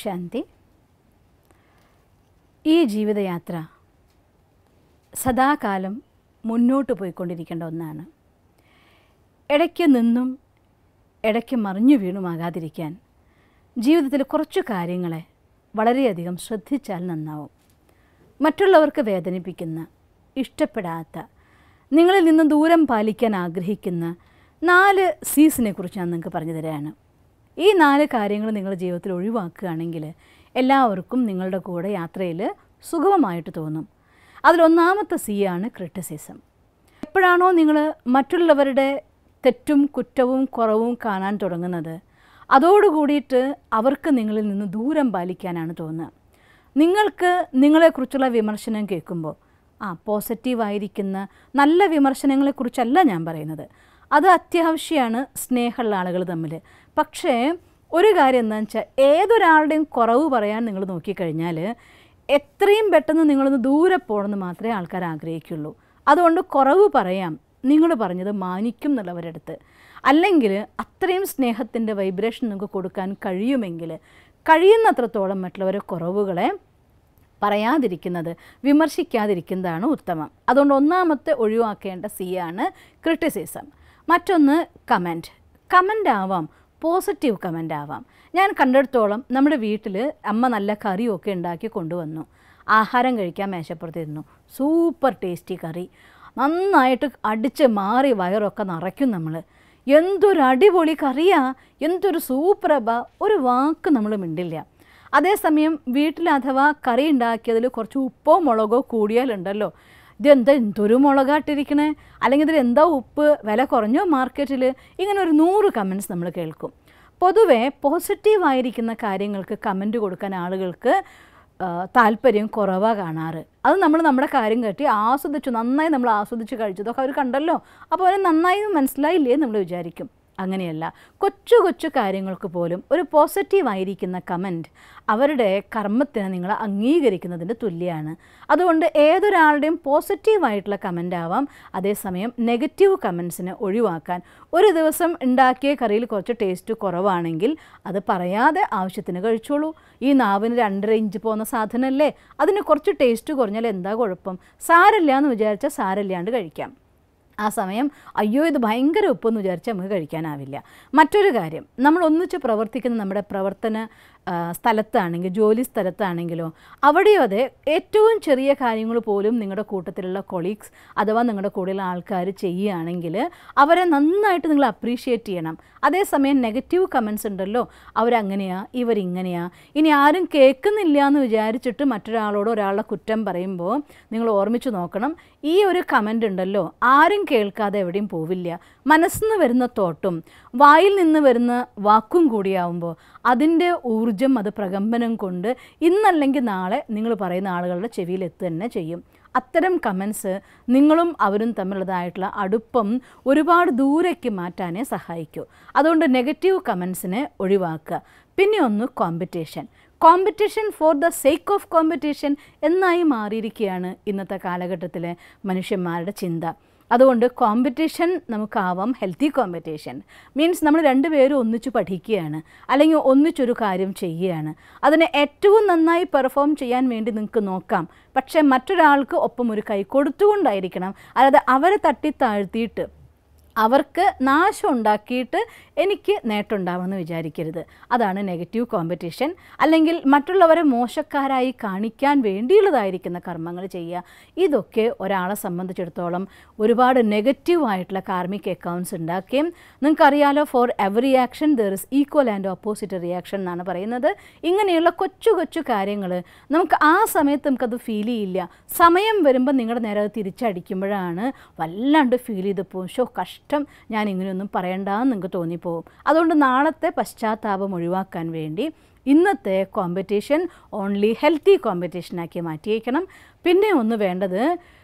ശാന്തി ഈ ജീവിതയാത്ര സദാകാലം മുന്നോട്ട് പോയിക്കൊണ്ടിരിക്കേണ്ട ഒന്നാണ് ഇടയ്ക്ക് നിന്നും ഇടയ്ക്ക് മറിഞ്ഞു വീണുമാകാതിരിക്കാൻ ജീവിതത്തിൽ കുറച്ചു കാര്യങ്ങളെ വളരെയധികം ശ്രദ്ധിച്ചാൽ നന്നാവും മറ്റുള്ളവർക്ക് വേദനിപ്പിക്കുന്ന ഇഷ്ടപ്പെടാത്ത നിങ്ങളിൽ നിന്ന് ദൂരം പാലിക്കാൻ ആഗ്രഹിക്കുന്ന നാല് സീസിനെ കുറിച്ച് ഞാൻ നിങ്ങൾക്ക് പറഞ്ഞു തരാണ് ഈ നാല് കാര്യങ്ങൾ നിങ്ങൾ ജീവിതത്തിൽ ഒഴിവാക്കുകയാണെങ്കിൽ എല്ലാവർക്കും നിങ്ങളുടെ കൂടെ യാത്രയിൽ സുഗമമായിട്ട് തോന്നും അതിലൊന്നാമത്തെ സി ആണ് ക്രിട്ടിസിസം എപ്പോഴാണോ നിങ്ങൾ മറ്റുള്ളവരുടെ തെറ്റും കുറ്റവും കുറവും കാണാൻ തുടങ്ങുന്നത് അതോടുകൂടിയിട്ട് അവർക്ക് നിങ്ങളിൽ നിന്ന് ദൂരം പാലിക്കാനാണ് തോന്നുക നിങ്ങൾക്ക് നിങ്ങളെക്കുറിച്ചുള്ള വിമർശനം കേൾക്കുമ്പോൾ ആ പോസിറ്റീവായിരിക്കുന്ന നല്ല വിമർശനങ്ങളെക്കുറിച്ചല്ല ഞാൻ പറയുന്നത് അത് അത്യാവശ്യമാണ് സ്നേഹമുള്ള ആളുകൾ തമ്മിൽ പക്ഷേ ഒരു കാര്യം എന്താണെന്ന് വെച്ചാൽ ഏതൊരാളുടെയും കുറവ് പറയാൻ നിങ്ങൾ നോക്കിക്കഴിഞ്ഞാൽ എത്രയും പെട്ടെന്ന് നിങ്ങളൊന്ന് ദൂരെ പോകണമെന്ന് മാത്രമേ ആൾക്കാർ ആഗ്രഹിക്കുള്ളൂ അതുകൊണ്ട് കുറവ് പറയാം നിങ്ങൾ പറഞ്ഞത് മാനിക്കും എന്നുള്ളവരുടെ അടുത്ത് അല്ലെങ്കിൽ അത്രയും സ്നേഹത്തിൻ്റെ വൈബ്രേഷൻ നിങ്ങൾക്ക് കൊടുക്കാൻ കഴിയുമെങ്കിൽ കഴിയുന്നത്രത്തോളം മറ്റുള്ളവരെ കുറവുകളെ പറയാതിരിക്കുന്നത് വിമർശിക്കാതിരിക്കുന്നതാണ് ഉത്തമം അതുകൊണ്ട് ഒന്നാമത്തെ ഒഴിവാക്കേണ്ട സി ആണ് ക്രിട്ടിസിസം മറ്റൊന്ന് കമൻറ്റ് കമൻ്റ് ആവാം പോസിറ്റീവ് കമൻ്റ് ആവാം ഞാൻ കണ്ടെടുത്തോളം നമ്മുടെ വീട്ടിൽ അമ്മ നല്ല കറിയൊക്കെ ഉണ്ടാക്കി കൊണ്ടുവന്നു ആഹാരം കഴിക്കാൻ മേശപ്പുറത്തിരുന്നു സൂപ്പർ ടേസ്റ്റി കറി നന്നായിട്ട് അടിച്ച് മാറി വയറൊക്കെ നിറയ്ക്കും നമ്മൾ എന്തൊരു അടിപൊളി കറിയാ എന്തൊരു സൂപ്പറബ ഒരു വാക്ക് നമ്മൾ മിണ്ടില്ല അതേസമയം വീട്ടിൽ അഥവാ കറി ഉണ്ടാക്കിയതിൽ കുറച്ച് ഉപ്പോ മുളകോ കൂടിയാലുണ്ടല്ലോ ഇതെന്താ എന്തൊരു മുളകായിട്ടിരിക്കണേ അല്ലെങ്കിൽ ഇതിൽ എന്താ ഉപ്പ് വില കുറഞ്ഞോ മാർക്കറ്റിൽ ഇങ്ങനെ ഒരു നൂറ് കമൻറ്റ്സ് നമ്മൾ കേൾക്കും പൊതുവെ പോസിറ്റീവായിരിക്കുന്ന കാര്യങ്ങൾക്ക് കമൻറ്റ് കൊടുക്കാൻ ആളുകൾക്ക് ആ, താല്പര്യം കുറവാണ് കാണാറ് അത് നമ്മൾ നമ്മുടെ കാര്യം കെട്ടി ആസ്വദിച്ചു നന്നായി നമ്മൾ ആസ്വദിച്ച് കഴിച്ചതൊക്കെ അവർ കണ്ടല്ലോ അപ്പോൾ അവന് നന്നായി മനസ്സിലായില്ലേ നമ്മൾ വിചാരിക്കും അങ്ങനെയല്ല കൊച്ചു കൊച്ചു കാര്യങ്ങൾക്ക് പോലും ഒരു പോസിറ്റീവായിരിക്കുന്ന കമൻറ്റ് അവരുടെ കർമ്മത്തിന് നിങ്ങൾ അംഗീകരിക്കുന്നതിൻ്റെ തുല്യമാണ് അതുകൊണ്ട് ഏതൊരാളുടെയും പോസിറ്റീവായിട്ടുള്ള കമൻ്റ് ആവാം അതേസമയം നെഗറ്റീവ് കമൻസിനെ ഒഴിവാക്കാൻ ഒരു ദിവസം ഉണ്ടാക്കിയ കറിയിൽ കുറച്ച് ടേസ്റ്റ് കുറവാണെങ്കിൽ അത് പറയാതെ ആവശ്യത്തിന് കഴിച്ചോളൂ ഈ നാവിന് രണ്ടര ഇഞ്ച് പോകുന്ന സാധനമല്ലേ അതിന് കുറച്ച് ടേസ്റ്റ് കുറഞ്ഞാൽ എന്താ കുഴപ്പം സാരല്ല എന്ന് വിചാരിച്ചാൽ സാരല്ലാണ്ട് കഴിക്കാം ആ സമയം അയ്യോ ഇത് ഭയങ്കര ഉപ്പെന്ന് വിചാരിച്ച് നമുക്ക് കഴിക്കാനാവില്ല മറ്റൊരു കാര്യം നമ്മൾ ഒന്നിച്ച് പ്രവർത്തിക്കുന്ന നമ്മുടെ പ്രവർത്തന ആ, സ്ഥലത്താണെങ്കിൽ ജോലി സ്ഥലത്താണെങ്കിലോ അവിടെയോ അതെ ഏറ്റവും ചെറിയ കാര്യങ്ങൾ പോലും നിങ്ങളുടെ കൂട്ടത്തിലുള്ള കൊളീഗ്സ് അഥവാ നിങ്ങളുടെ കൂടെയുള്ള ആൾക്കാർ ചെയ്യുകയാണെങ്കിൽ അവരെ നന്നായിട്ട് നിങ്ങൾ അപ്രീഷിയേറ്റ് ചെയ്യണം അതേസമയം നെഗറ്റീവ് കമൻസ് ഉണ്ടല്ലോ അവരങ്ങനെയാ ഇവരിങ്ങനെയാ ഇനി ആരും കേൾക്കുന്നില്ല എന്ന് വിചാരിച്ചിട്ട് മറ്റൊരാളോട് ഒരാളുടെ കുറ്റം പറയുമ്പോൾ നിങ്ങൾ ഓർമ്മിച്ച് നോക്കണം ഈ ഒരു കമൻ്റ് ഉണ്ടല്ലോ ആരും കേൾക്കാതെ എവിടെയും പോവില്ല മനസ്സിൽ നിന്ന് വരുന്ന തോട്ടും വായിൽ നിന്ന് വരുന്ന വാക്കും കൂടിയാവുമ്പോൾ അതിൻ്റെ ഊർജം അത് പ്രകമ്പനം കൊണ്ട് ഇന്നല്ലെങ്കിൽ നാളെ നിങ്ങൾ പറയുന്ന ആളുകളുടെ ചെവിയിൽ എത്തുക തന്നെ ചെയ്യും അത്തരം കമൻസ് നിങ്ങളും അവരും തമ്മിലുള്ളതായിട്ടുള്ള അടുപ്പം ഒരുപാട് ദൂരേക്ക് മാറ്റാനേ സഹായിക്കൂ അതുകൊണ്ട് നെഗറ്റീവ് കമൻസിനെ ഒഴിവാക്കുക പിന്നെ ഒന്ന് competition competition for the sake of competition എന്നായി മാറിയിരിക്കുകയാണ് ഇന്നത്തെ കാലഘട്ടത്തിലെ മനുഷ്യന്മാരുടെ ചിന്ത അതുകൊണ്ട് കോമ്പറ്റീഷൻ നമുക്കാവാം ഹെൽത്തി കോമ്പറ്റീഷൻ മീൻസ് നമ്മൾ രണ്ടുപേരും ഒന്നിച്ച് പഠിക്കുകയാണ് അല്ലെങ്കിൽ ഒന്നിച്ചൊരു കാര്യം ചെയ്യുകയാണ് അതിനെ ഏറ്റവും നന്നായി പെർഫോം ചെയ്യാൻ വേണ്ടി നിങ്ങൾക്ക് നോക്കാം പക്ഷേ മറ്റൊരാൾക്ക് ഒപ്പം ഒരു കൈ കൊടുത്തുകൊണ്ടായിരിക്കണം അതായത് അവരെ തട്ടി താഴ്ത്തിയിട്ട് അവർക്ക് നാശം ഉണ്ടാക്കിയിട്ട് എനിക്ക് നേട്ടം ഉണ്ടാവണമെന്ന് വിചാരിക്കരുത് അതാണ് നെഗറ്റീവ് കോമ്പറ്റീഷൻ അല്ലെങ്കിൽ മറ്റുള്ളവരെ മോശക്കാരായി കാണിക്കാൻ വേണ്ടിയുള്ളതായിരിക്കുന്ന കർമ്മങ്ങൾ ചെയ്യുക ഇതൊക്കെ ഒരാളെ സംബന്ധിച്ചിടത്തോളം ഒരുപാട് നെഗറ്റീവ് ആയിട്ടുള്ള കാർമിക് അക്കൗണ്ട്സ് ഉണ്ടാക്കുകയും നിങ്ങൾക്കറിയാലോ for every action there is equal and opposite reaction എന്നാണ് പറയുന്നത് ഇങ്ങനെയുള്ള കൊച്ചു കൊച്ചു കാര്യങ്ങൾ നമുക്ക് ആ സമയത്ത് നമുക്കത് ഫീൽ ചെയ്യില്ല സമയം വരുമ്പോൾ നിങ്ങളുടെ നേരെ അത് തിരിച്ചടിക്കുമ്പോഴാണ് വല്ലാണ്ട് ഫീൽ ചെയ്ത് പോകും ഷോ കഷ്ടം ഞാൻ ഇങ്ങനെയൊന്നും പറയണ്ടെന്ന് നിങ്ങൾക്ക് തോന്നിപ്പോവും അതുകൊണ്ട് നാളത്തെ പശ്ചാത്താപം ഒഴിവാക്കാൻ വേണ്ടി ഇന്നത്തെ കോമ്പറ്റീഷൻ ഓൺലി ഹെൽത്തി കോമ്പറ്റീഷനാക്കി മാറ്റിയേക്കണം പിന്നെ ഒന്ന് വേണ്ടത്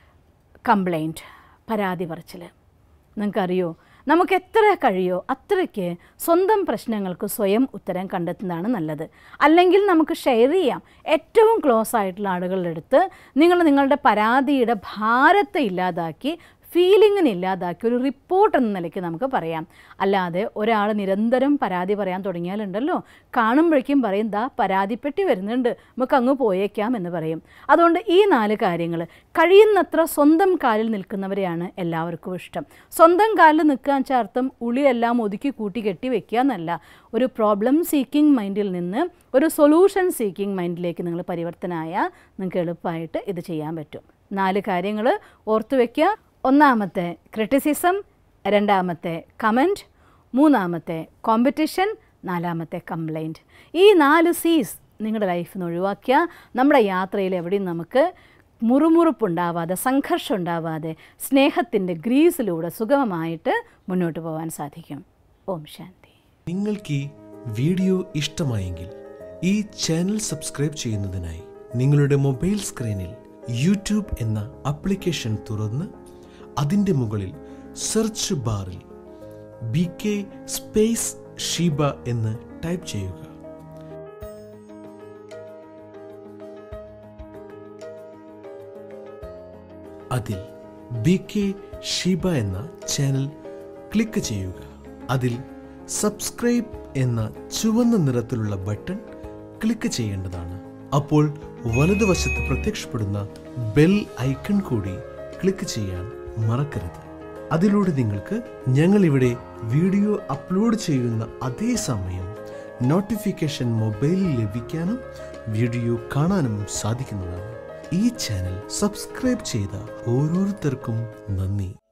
കംപ്ലൈൻറ്റ് പരാതി പറച്ചിൽ നിങ്ങൾക്കറിയോ നമുക്ക് എത്ര കഴിയോ അത്രയ്ക്ക് സ്വന്തം പ്രശ്നങ്ങൾക്ക് സ്വയം ഉത്തരം കണ്ടെത്തുന്നതാണ് നല്ലത് അല്ലെങ്കിൽ നമുക്ക് ഷെയർ ചെയ്യാം ഏറ്റവും ക്ലോസ് ആയിട്ടുള്ള ആളുകളുടെ അടുത്ത് നിങ്ങൾ നിങ്ങളുടെ പരാതിയുടെ ഭാരത്തെ ഇല്ലാതാക്കി ഫീലിങ്ങിന് ഇല്ലാതാക്കി ഒരു റിപ്പോർട്ട് എന്ന നിലയ്ക്ക് നമുക്ക് പറയാം അല്ലാതെ ഒരാൾ നിരന്തരം പരാതി പറയാൻ തുടങ്ങിയാലുണ്ടല്ലോ കാണുമ്പോഴേക്കും പറയും ദാ പരാതിപ്പെട്ടി വരുന്നുണ്ട് നമുക്ക് അങ്ങ് പോയേക്കാം എന്ന് പറയും അതുകൊണ്ട് ഈ നാല് കാര്യങ്ങൾ കഴിയുന്നത്ര സ്വന്തം കാലിൽ നിൽക്കുന്നവരെയാണ് എല്ലാവർക്കും ഇഷ്ടം സ്വന്തം കാലിൽ നിൽക്കുക വെച്ചാൽ അർത്ഥം ഉള്ളിലെല്ലാം ഒതുക്കി കൂട്ടി കെട്ടി വെക്കുക എന്നല്ല ഒരു പ്രോബ്ലം സീക്കിംഗ് മൈൻഡിൽ നിന്ന് ഒരു സൊല്യൂഷൻ സീക്കിംഗ് മൈൻഡിലേക്ക് നിങ്ങൾ പരിവർത്തനമായാൽ നിങ്ങൾക്ക് എളുപ്പമായിട്ട് ഇത് ചെയ്യാൻ പറ്റും നാല് കാര്യങ്ങൾ ഓർത്തു വയ്ക്കുക ഒന്നാമത്തെ ക്രിറ്റിസിസം രണ്ടാമത്തെ കമൻറ്റ് മൂന്നാമത്തെ കോമ്പറ്റീഷൻ നാലാമത്തെ കംപ്ലൈൻറ്റ് ഈ നാല് സീസ് നിങ്ങളുടെ ലൈഫിൽ നിന്ന് ഒഴിവാക്കിയാൽ നമ്മുടെ യാത്രയിൽ എവിടെയും നമുക്ക് മുറുമുറുപ്പുണ്ടാവാതെ സംഘർഷം ഉണ്ടാവാതെ സ്നേഹത്തിൻ്റെ ഗ്രീസിലൂടെ സുഗമമായിട്ട് മുന്നോട്ട് പോകാൻ സാധിക്കും ഓം ശാന്തി നിങ്ങൾക്ക് ഈ വീഡിയോ ഇഷ്ടമായെങ്കിൽ ഈ ചാനൽ സബ്സ്ക്രൈബ് ചെയ്യുന്നതിനായി നിങ്ങളുടെ മൊബൈൽ സ്ക്രീനിൽ യൂട്യൂബ് എന്ന ആപ്ലിക്കേഷൻ തുറന്ന് അതിൻ്റെ മുകളിൽ സെർച്ച് ബാറിൽ ബി കെ സ്പേസ് ഷീബ എന്ന് ടൈപ്പ് ചെയ്യുക അതിൽ ബി കെ ഷീബ എന്ന ചാനൽ ക്ലിക്ക് ചെയ്യുക അതിൽ സബ്സ്ക്രൈബ് എന്ന ചുവന്ന നിറത്തിലുള്ള ബട്ടൺ ക്ലിക്ക് ചെയ്യേണ്ടതാണ് അപ്പോൾ വലതുവശത്ത് പ്രത്യക്ഷപ്പെടുന്ന ബെൽ ഐക്കൺ കൂടി ക്ലിക്ക് ചെയ്യാൻ മറക്കരുത് അതിലൂടെ നിങ്ങൾക്ക് ഞങ്ങൾ ഇവിടെ വീഡിയോ അപ്ലോഡ് ചെയ്യുന്ന അതേ സമയം നോട്ടിഫിക്കേഷൻ മൊബൈലിൽ ലഭിക്കാനും വീഡിയോ കാണാനും സാധിക്കുന്നതാണ് ഈ ചാനൽ സബ്സ്ക്രൈബ് ചെയ്ത ഓരോരുത്തർക്കും നന്ദി